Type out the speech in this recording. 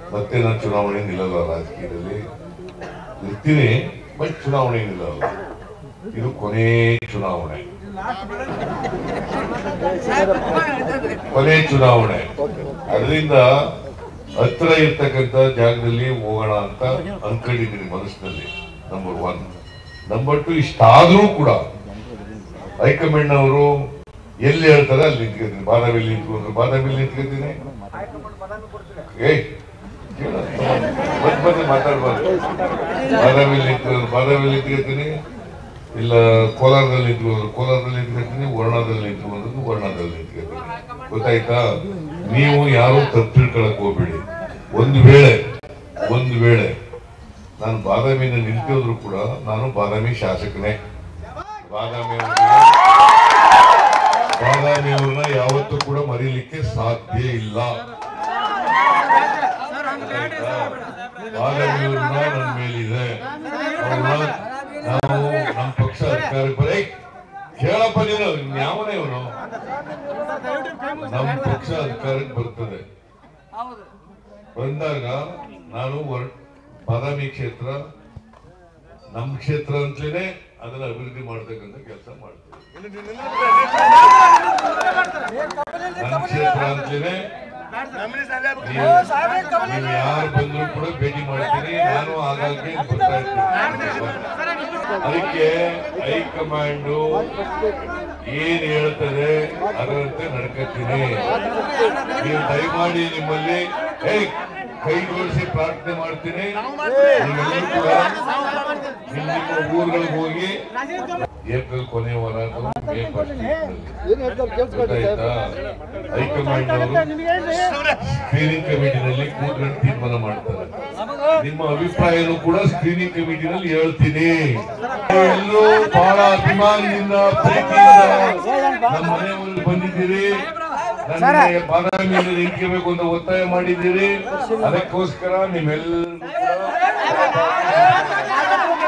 ಮತ್ತೆ ನಾನು ಚುನಾವಣೆ ನಿಲ್ಲಲ್ಲ ರಾಜಕೀಯದಲ್ಲಿ ಇರ್ತೀನಿ ಬಟ್ ಚುನಾವಣೆ ನಿಲ್ಲಲ್ಲ ಇದು ಕೊನೆ ಚುನಾವಣೆ ಕೊನೆ ಚುನಾವಣೆ ಅದರಿಂದ ಹತ್ರ ಇರ್ತಕ್ಕಂಥ ಜಾಗದಲ್ಲಿ ಹೋಗೋಣ ಅಂತ ಅನ್ಕೊಂಡಿದ್ದೀನಿ ಮನಸ್ಸಿನಲ್ಲಿ ನಂಬರ್ ಒನ್ ನಂಬರ್ ಟು ಇಷ್ಟಾದ್ರೂ ಕೂಡ ಹೈಕಮಾಂಡ್ ಅವರು ಎಲ್ಲಿ ಹೇಳ್ತಾರೆ ಅಲ್ಲಿ ನಿಂತ್ಕೊತೀನಿ ಬಾದಾಮಿಲಿ ನಿಂತ್ಕೊಂಡ್ರೆ ಬಾದಾಮಿಲಿ ನಿಂತ್ಕೊತೀನಿ ಏಯ್ ಕೇಳ ಬಂದ್ ಬಂದು ಮಾತಾಡ್ಬಾರ್ದು ಬಾದಾಮಿಲಿ ನಿಂತ್ಕೊಂಡ್ರೆ ಬಾದಾಮಿಲಿ ನಿಂತ್ಕೊತೀನಿ ಇಲ್ಲ ಕೋಲಾರದಲ್ಲಿ ನಿಂತ್ಕೊಂಡ್ರೆ ಕೋಲಾರದಲ್ಲಿ ನಿಂತ್ಕೊತೀನಿ ವರ್ಣದಲ್ಲಿ ನಿಂತ್ಕೊಂಡ್ರೆ ವರ್ಣದಲ್ಲಿ ನಿಂತ್ಕೊತೀನಿ ಗೊತ್ತಾಯ್ತಾ ನೀವು ಯಾರು ತಪ್ಪು ತಿಳ್ಕೊಳಕ್ ಹೋಗ್ಬೇಡಿ ಒಂದು ವೇಳೆ ಒಂದು ವೇಳೆ ನಾನು ಬಾದಾಮಿನ ನಿಂತಿದ್ರು ಕೂಡ ನಾನು ಬಾದಾಮಿ ಶಾಸಕನೇ ಬಾದಾಮಿ ಬಾದಾಮಿ ಅವ್ರನ್ನ ಯಾವತ್ತೂ ಕೂಡ ಮರೀಲಿಕ್ಕೆ ಸಾಧ್ಯ ಇಲ್ಲ ಬಾದಾಮಿ ಅವ್ರನ್ನ ನನ್ನ ಮೇಲಿದೆ ಅವ್ರನ್ನ ನಾವು ನಮ್ಮ ಪಕ್ಷ ಅಧಿಕಾರಕ್ಕೆ ಬರೀ ಕೇಳಪ್ಪ ನೀನು ಯಾವನೇ ಇವನು ನಮ್ಮ ಪಕ್ಷ ಅಧಿಕಾರಕ್ಕೆ ಬರ್ತದೆ ಬಂದಾಗ ನಾನು ಹೊರ- ಬಾದಾಮಿ ಕ್ಷೇತ್ರ ನಮ್ಮ ಕ್ಷೇತ್ರ ಅಂತಲೇ ಅದನ್ನ ಅಭಿವೃದ್ಧಿ ಮಾಡ್ತಕ್ಕಂಥ ಕೆಲಸ ಮಾಡ್ತೀವಿ ನಮ್ಮ ಕ್ಷೇತ್ರ ಅಂತಲೇ ನೀವು ಯಾರು ಬಂದ್ರು ಕೂಡ ಭೇಟಿ ಮಾಡ್ತೀನಿ ನಾನು ಆಗಾಗ್ಗೆ ಬರ್ತಾ ಇರ್ತೀನಿ ಅದಕ್ಕೆ ಹೈಕಮಾಂಡ್ ಏನ್ ಹೇಳ್ತದೆ ಅದರಂತೆ ನಡ್ಕತ್ತೀನಿ ನೀವು ದಯಮಾಡಿ ನಿಮ್ಮಲ್ಲಿ ಏ ಕೈ ಜೋಡಿಸಿ ಪ್ರಾರ್ಥನೆ ಮಾಡ್ತೀನಿ ನೀವೆಲ್ಲರೂ ಕೂಡ ನಿಮ್ಮ ನಿಮ್ಮ ಊರುಗಳಿಗೆ ಹೋಗಿ ಏಪ್ರಿಲ್ ಕೊನೆ ವಾರ ಅಥವಾ ಮೇ ಫಸ್ಟ್ ಗೊತ್ತಾಯ್ತಾ ಹೈಕಮಾಂಡ್ ಅವರು ಸ್ಕ್ರೀನಿಂಗ್ ಕಮಿಟಿನಲ್ಲಿ ಕೂತ್ಕೊಂಡು ತೀರ್ಮಾನ ಮಾಡ್ತಾರೆ ನಿಮ್ಮ ಅಭಿಪ್ರಾಯನೂ ಕೂಡ ಸ್ಕ್ರೀನಿಂಗ್ ಕಮಿಟಿನಲ್ಲಿ ಹೇಳ್ತೀನಿ ಎಲ್ಲರೂ ಬಹಳ ಅಭಿಮಾನದಿಂದ ಪ್ರೀತಿಯಿಂದ ನಮ್ಮ ಮನೆಯವರು ಬಂದಿದ್ದೀರಿ ನನಗೆ ಬಾದಾಮಿಯಲ್ಲಿ ನಿಂತ್ಕೋಬೇಕು ಅಂತ ಒತ್ತಾಯ ಮಾಡಿದ್ದೀರಿ ಅದಕ್ಕೋಸ್ಕರ ನಿಮ್ಮೆಲ್ಲರಿಗೂ ಕೂಡ